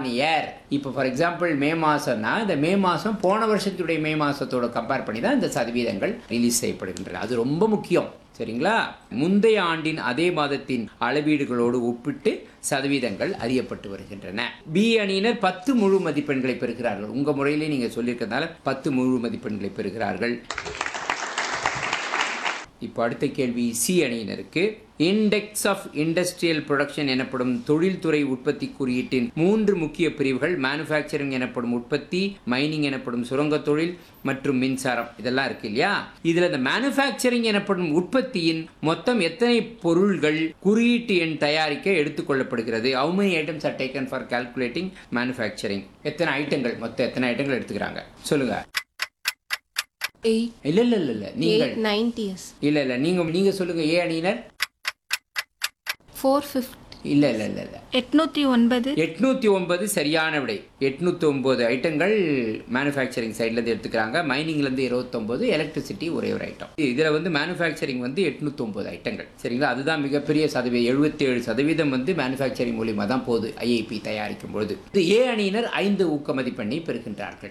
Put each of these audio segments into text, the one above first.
year இப்போ for example மே மாதம்னா இந்த மே மாதம் போன வருஷத்துடைய மே மாதத்தோட கம்பேர் பண்ணி தான் இந்த சதவீதங்கள் ரிலீஸ் செய்யப்படுகின்றன அது ரொம்ப முக்கியம் சரிங்களா முந்தைய ஆண்டின் அதே மாதத்தின் அளவீடுகளோடு ஒப்பிட்டு சதவீதங்கள் அறியப்பட்டு வருகின்றன பி அணியினர் பத்து முழு மதிப்பெண்களை பெறுகிறார்கள் உங்க முறையிலே நீங்க சொல்லியிருக்கிறதுனால பத்து முழு மதிப்பெண்களை பெறுகிறார்கள் இப்போ அடுத்த கேள்வி சி அணியினருக்கு இண்டெக்ஸ் ஆஃப் இண்டஸ்ட்ரியல் ப்ரொடக்ஷன் எனப்படும் தொழில்துறை உற்பத்தி குறியீட்டின் மூன்று முக்கிய பிரிவுகள் மேனுஃபேக்சரிங் எனப்படும் உற்பத்தி மைனிங் எனப்படும் சுரங்க தொழில் மற்றும் மின்சாரம் இதெல்லாம் இருக்கு இல்லையா இதுல இந்த மேனுஃபேக்சரிங் எனப்படும் உற்பத்தியின் மொத்தம் எத்தனை பொருள்கள் குறியீட்டு எண் தயாரிக்க எடுத்துக்கொள்ளப்படுகிறது how many items are taken for calculating manufacturing எத்தனை ஐட்டங்கள் மொத்தம் எத்தனை ஐட்டங்கள் எடுத்துக்கிறாங்க சொல்லுங்க எயிட் இல்ல இல்ல இல்ல இல்ல நீங்கள் எயிட் நைன்டி எஸ் இல்ல இல்ல நீங்க நீங்க சொல்லுங்க ஏ அணியினர் ஃபோர் ஃபிஃப்டி இல்ல இல்ல இல்ல இல்ல எட்நூத்தி ஒன்பது எட்நூத்தி ஒன்பது சரியான விடை எட்நூத்தி ஒன்பது ஐட்டங்கள் மேனுஃபேக்சரிங் சைட்ல இருந்து எடுத்துக்கிறாங்க மைனிங்ல இருந்து இருபத்தொன்பது எலக்ட்ரிசிட்டி ஒரே ஒரு ஐட்டம் இதுல வந்து மேனுஃபேக்சரிங் வந்து எட்நூத்தி ஒன்பது ஐட்டங்கள் சரிங்களா அதுதான் மிகப்பெரிய சதவீதம் எழுபத்தி ஏழு சதவீதம் வந்து மேனுஃபேக்சரிங் மூலியமா தான் போகுது ஐஐபி தயாரிக்கும் பொழுது இது ஏ அணியினர் ஐந்து ஊக்க மதிப்பெண்ணை பெறுகின்றார்கள்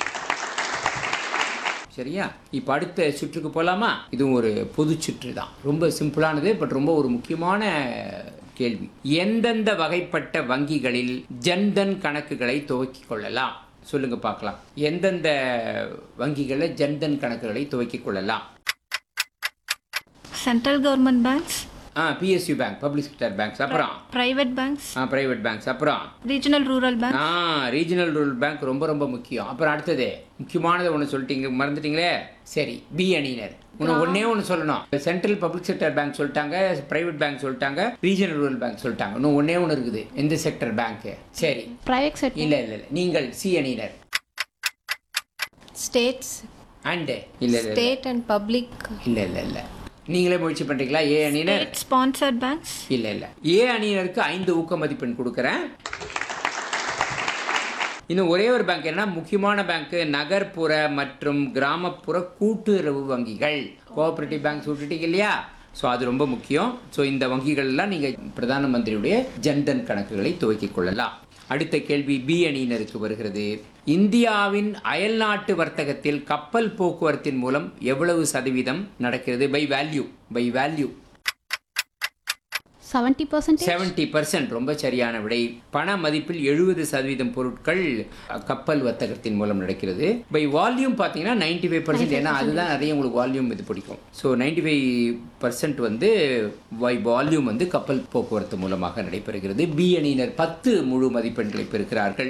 சரியா இப்போ அடுத்த சுற்றுக்கு போகலாமா இதுவும் ஒரு பொது சுற்று தான் ரொம்ப சிம்பிளானது பட் ரொம்ப ஒரு முக்கியமான கேள்வி எந்தெந்த வகைப்பட்ட வங்கிகளில் ஜன்தன் கணக்குகளை துவக்கிக் கொள்ளலாம் சொல்லுங்க பார்க்கலாம் எந்தெந்த வங்கிகளில் ஜன்தன் கணக்குகளை துவக்கிக் கொள்ளலாம் central government banks ah PSU bank public sector banks அப்புறம் private banks ah private banks அப்புறம் regional rural bank ah regional rural bank ரொம்ப ரொம்ப முக்கியம் அப்புறம் அடுத்தது முக்கியமானது ஒன்று சொல்லிட்டீங்க மறந்துட்டீங்களே சரி பி அணியினர் இன்னும் ஒன்னே ஒன்று சொல்லணும் சென்ட்ரல் பப்ளிக் செக்டர் பேங்க் சொல்லிட்டாங்க பிரைவேட் பேங்க் சொல்லிட்டாங்க ரீஜனல் ரூரல் பேங்க் சொல்லிட்டாங்க இன்னும் ஒன்னே ஒன்று இருக்குது எந்த செக்டர் பேங்க் சரி ப்ரைவேட் செட் இல்ல இல்ல இல்ல நீங்கள் சி அணியினர் ஸ்டேட்ஸ் அண்டு இல்ல இல்ல இல்ல ஸ்டேட் அண்ட் பப்ளிக் இல்ல இல்ல இல்ல நீங்களே முயற்சி பண்றீங்களா ஏ அணியினர் ஸ்டேட் ஸ்பான்சர்ட் பேங்க்ஸ் இல்ல இல்ல ஏ அணியினருக்கு ஐந்து ஊக்க மதிப்பெண் கொடுக்குறேன் இன்னும் ஒரே ஒரு பேங்க் என்ன முக்கியமான பேங்க் நகர்ப்புற மற்றும் கிராமப்புற கூட்டுறவு வங்கிகள் கோஆபரேட்டிவ் பேங்க்ஸ் விட்டுட்டீங்க இல்லையா ஸோ அது ரொம்ப முக்கியம் ஸோ இந்த வங்கிகள்லாம் நீங்கள் பிரதான மந்திரியுடைய ஜன்தன் கணக்குகளை துவக்கிக் கொள்ளலாம் அடுத்த கேள்வி பி அணியினருக்கு வருகிறது இந்தியாவின் அயல்நாட்டு வர்த்தகத்தில் கப்பல் போக்குவரத்தின் மூலம் எவ்வளவு சதவீதம் நடக்கிறது by value by value seventy percentage seventy percent ரொம்ப சரியான விடை பண மதிப்பில் எழுபது சதவீதம் பொருட்கள் அஹ், கப்பல் வர்த்தகத்தின் மூலம் நடக்கிறது பை வால்யூம் பார்த்தீங்கன்னா நைன்டி ஃபைவ் பர்சன்ட் ஏன்னா அதுதான் நிறைய உங்களுக்கு வால்யூம் இது பிடிக்கும் ஸோ நைன்டி ஃபைவ் பர்சன்ட் வந்து பை வால்யூம் வந்து கப்பல் போக்குவரத்து மூலமாக நடைபெறுகிறது பி அணியினர் பத்து முழு மதிப்பெண்களை பெறுகிறார்கள்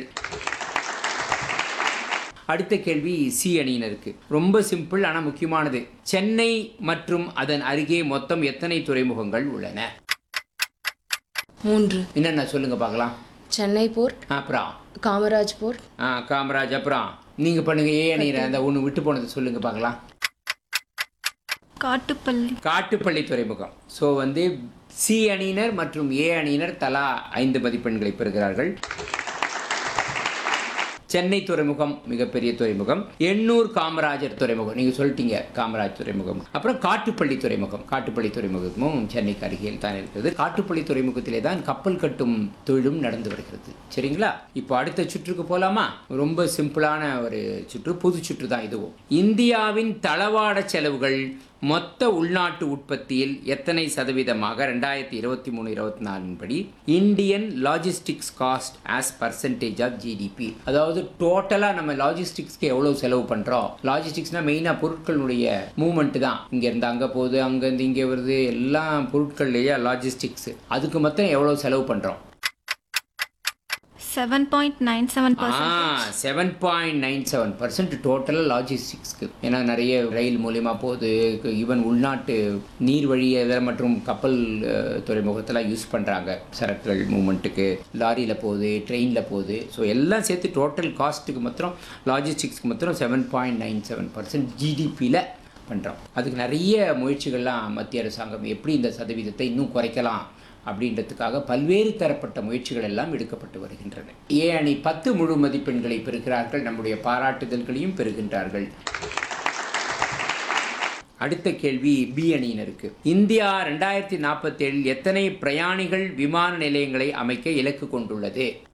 அடுத்த கேள்வி சி அணியினருக்கு ரொம்ப சிம்பிள் ஆனால் முக்கியமானது சென்னை மற்றும் அதன் அருகே மொத்தம் எத்தனை துறைமுகங்கள் உள்ளன மூன்று என்னென்ன சொல்லுங்க பார்க்கலாம் சென்னை போர்ட் அப்புறம் காமராஜ் போர்ட் ஆ காமராஜ் அப்புறம் நீங்க பண்ணுங்க ஏ அணியிற அந்த ஒன்று விட்டு போனது சொல்லுங்க பார்க்கலாம் காட்டுப்பள்ளி காட்டுப்பள்ளி துறைமுகம் ஸோ வந்து சி அணியினர் மற்றும் ஏ அணியினர் தலா ஐந்து மதிப்பெண்களை பெறுகிறார்கள் சென்னை துறைமுகம் மிகப்பெரிய துறைமுகம் எண்ணூர் காமராஜர் துறைமுகம் நீங்க சொல்லிட்டீங்க காமராஜ் துறைமுகம் அப்புறம் காட்டுப்பள்ளி துறைமுகம் காட்டுப்பள்ளி துறைமுகமும் சென்னைக்கு அருகில் தான் இருக்கிறது காட்டுப்பள்ளி துறைமுகத்திலே தான் கப்பல் கட்டும் தொழிலும் நடந்து வருகிறது சரிங்களா இப்போ அடுத்த சுற்றுக்கு போலாமா ரொம்ப சிம்பிளான ஒரு சுற்று பொது சுற்று தான் இதுவும் இந்தியாவின் தளவாட செலவுகள் மொத்த உள்நாட்டு உற்பத்தியில் எத்தனை சதவீதமாக ரெண்டாயிரத்தி இருபத்தி மூணு இருபத்தி நாலின் படி Indian logistics cost as percentage of GDP அதாவது டோட்டலாக நம்ம லாஜிஸ்டிக்ஸ்க்கு எவ்வளோ செலவு பண்ணுறோம் லாஜிஸ்டிக்ஸ்னால் மெயினாக பொருட்களுடைய மூவ்மெண்ட் தான் இங்கேருந்து அங்கே போகுது அங்கேருந்து இங்கே வருது எல்லா பொருட்கள்லேயே லாஜிஸ்டிக்ஸ் அதுக்கு மொத்தம் எவ்வளோ செலவு பண்ணுறோம் seven point nine seven ah seven point nine seven percent டோட்டலாக லாஜிஸ்டிக்ஸ்க்கு ஏன்னா நிறைய ரயில் மூலியமா போகுது ஈவன் உள்நாட்டு நீர் வழி இதெல்லாம் மற்றும் கப்பல் அஹ், துறைமுகத்தெல்லாம் யூஸ் பண்ணுறாங்க சரக்குகள் மூமெண்ட்டுக்கு லாரியில் போகுது ட்ரெயினில் போகுது ஸோ எல்லாம் சேர்த்து டோட்டல் காஸ்ட்டுக்கு மாத்திரம் லாஜிஸ்டிக்ஸ்க்கு மாத்திரம் seven point nine seven percent ஜிடிபியில் பண்ணுறோம் அதுக்கு நிறைய முயற்சிகள்லாம் மத்திய அரசாங்கம் எப்படி இந்த சதவீதத்தை இன்னும் குறைக்கலாம் அப்படின்றதுக்காக பல்வேறு தரப்பட்ட முயற்சிகள் எல்லாம் எடுக்கப்பட்டு வருகின்றன ஏ அணி பத்து முழு மதிப்பெண்களை பெறுகிறார்கள் நம்முடைய பாராட்டுதல்களையும் பெறுகின்றார்கள் அடுத்த கேள்வி பி அணியினருக்கு இந்தியா ரெண்டாயிரத்தி நாற்பத்தேழில் எத்தனை பிரயாணிகள் விமான நிலையங்களை அமைக்க இலக்கு கொண்டுள்ளது